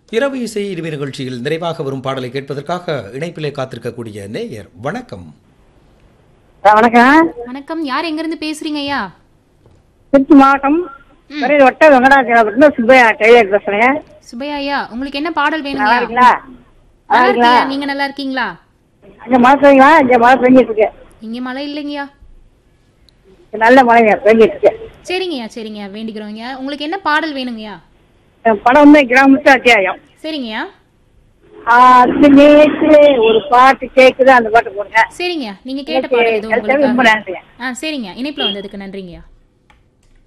இரவு இசை இருவி நிகழ்ச்சியில் நிறைவாக வரும் பாடலை கேட்பதற்காக இணைப்பிலே காத்திருக்கக்கூடிய நேயர் வணக்கம் ஆ, வணக்கம் வணக்கம் யார் எங்க இருந்து பேசுறீங்க ஐயா திருச்சி மாவட்டம் பெரிய வட்ட வெங்கடாச்சலபுரத்துல சுப்பையா டெய்லர் பேசுறேன் சுபையா ஐயா உங்களுக்கு என்ன பாடல் வேணும் நல்லா ஐயா இருக்கீங்களா நல்லா நல்லா இருக்கீங்களா இருக்கியா நீங்க நல்லா இருக்கீங்களா அங்க மழை பெய்யுங்களா இங்க மழை பெஞ்சிட்டு இருக்கு இங்க மழை இல்லைங்கய்யா இங்க நல்ல மழைங்க பெஞ்சிட்டு இருக்கு சரிங்கய்யா சரிங்கய்யா வேண்டிக்கிறோங்க உங்களுக்கு என்ன பாடல் வேணுங்கய்யா என் படம் வந்து கிராமத்து அத்தியாயம் சரிங்கய்யா ஆத்து நேரத்துல ஒரு பாட்டு கேக்குது அந்த பாட்டு போடுங்க சரிங்கய்யா நீங்க கேட்ட ஓகே, பாடல் எதுவும் அது ரொம்ப உங்களுக்கு நன்றி ஆ சரிங்க இணைப்புல வந்ததுக்கு நன்றிங்கய்யா